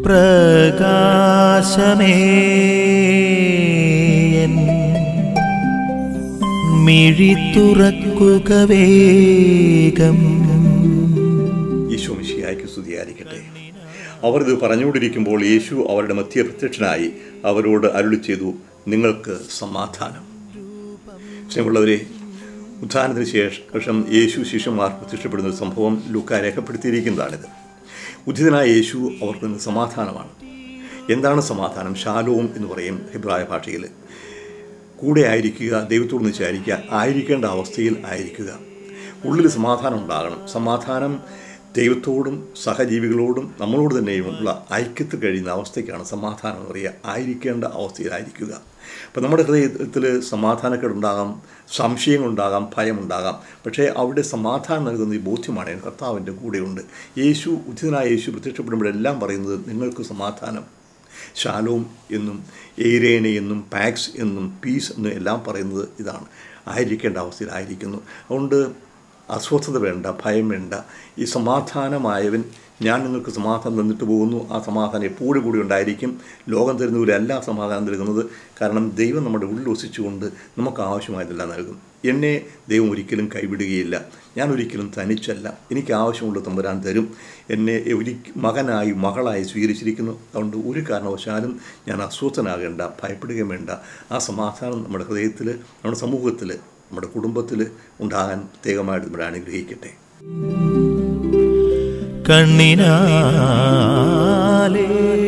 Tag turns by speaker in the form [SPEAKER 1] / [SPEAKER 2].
[SPEAKER 1] പ്രകാശമേ എൻ മിഴി തുറക്കുക വേഗം
[SPEAKER 2] യേശു മിശിയായ്ക്ക് സ്തുതിയായിരിക്കട്ടെ അവർ ഇത് പറഞ്ഞുകൊണ്ടിരിക്കുമ്പോൾ യേശു അവരുടെ മധ്യ പ്രത്യക്ഷനായി അവരോട് അരുളി ചെയ്തു നിങ്ങൾക്ക് സമാധാനം സ്നേഹമുള്ളവരെ ഉത്ഥാനത്തിന് ശേഷം യേശു ശിഷ്യന്മാർ പ്രത്യക്ഷപ്പെടുന്ന ഒരു സംഭവം ലൂക്ക രേഖപ്പെടുത്തിയിരിക്കുന്നതാണിത് ഉദ്ധിതനായ യേശു അവർക്ക് ഇന്ന് സമാധാനമാണ് എന്താണ് സമാധാനം ശാലോം എന്ന് പറയും ഹിബ്രായ ഭാഷയിൽ കൂടെ ആയിരിക്കുക ദൈവത്തോട് നിശ്ചയായിരിക്കുക ആയിരിക്കേണ്ട അവസ്ഥയിൽ ആയിരിക്കുക ഉള്ളിൽ സമാധാനം ഉണ്ടാകണം സമാധാനം ദൈവത്തോടും സഹജീവികളോടും നമ്മളോട് തന്നെയുമുള്ള ഐക്യത്തിൽ കഴിയുന്ന അവസ്ഥയ്ക്കാണ് സമാധാനം എന്ന് പറയുക ആയിരിക്കേണ്ട അവസ്ഥയിലായിരിക്കുക അപ്പം നമ്മുടെ ഹൃദയത്തിൽ സമാധാനക്കേടുണ്ടാകാം സംശയങ്ങളുണ്ടാകാം ഭയമുണ്ടാകാം പക്ഷേ അവിടെ സമാധാനം നൽകുന്ന ഈ ബോധ്യമാണ് കർത്താവിൻ്റെ കൂടെയുണ്ട് യേശു ഉചിതനായ യേശു പ്രത്യക്ഷപ്പെടുമ്പോഴെല്ലാം പറയുന്നത് നിങ്ങൾക്ക് സമാധാനം ശാലോം എന്നും എയ്രേന എന്നും പാക്സ് എന്നും പീസ് എന്നും എല്ലാം പറയുന്നത് ഇതാണ് ആയിരിക്കേണ്ട അവസ്ഥയിലായിരിക്കുന്നു അതുകൊണ്ട് അസ്വസ്ഥത വേണ്ട ഭയം വേണ്ട ഈ സമാധാനമായവൻ ഞാൻ നിങ്ങൾക്ക് സമാധാനം തന്നിട്ട് പോകുന്നു ആ സമാധാനം എപ്പോഴും കൂടി ഉണ്ടായിരിക്കും ലോകം തരുന്നവരെ അല്ല സമാധാനം നൽകുന്നത് കാരണം ദൈവം നമ്മുടെ ഉള്ളിൽ വസിച്ചുകൊണ്ട് നമുക്ക് ആവശ്യമായതെല്ലാം നൽകും എന്നെ ദൈവം ഒരിക്കലും കൈവിടുകയില്ല ഞാൻ ഒരിക്കലും തനിച്ചല്ല എനിക്ക് ആവശ്യമുള്ള തമ്പുരാൻ തരും എന്നെ ഒരി മകനായി മകളായി സ്വീകരിച്ചിരിക്കുന്നു അതുകൊണ്ട് ഒരു കാരണവശാലും ഞാൻ അസ്വസ്ഥനാകേണ്ട ഭയപ്പെടുകയും വേണ്ട ആ സമാധാനം നമ്മുടെ ഹൃദയത്തിൽ നമ്മുടെ സമൂഹത്തിൽ നമ്മുടെ കുടുംബത്തിൽ ഉണ്ടാകാൻ പ്രത്യേകമായിട്ട് നമ്മുടെ അനുഗ്രഹിക്കട്ടെ
[SPEAKER 1] കണ്ണിനാലേ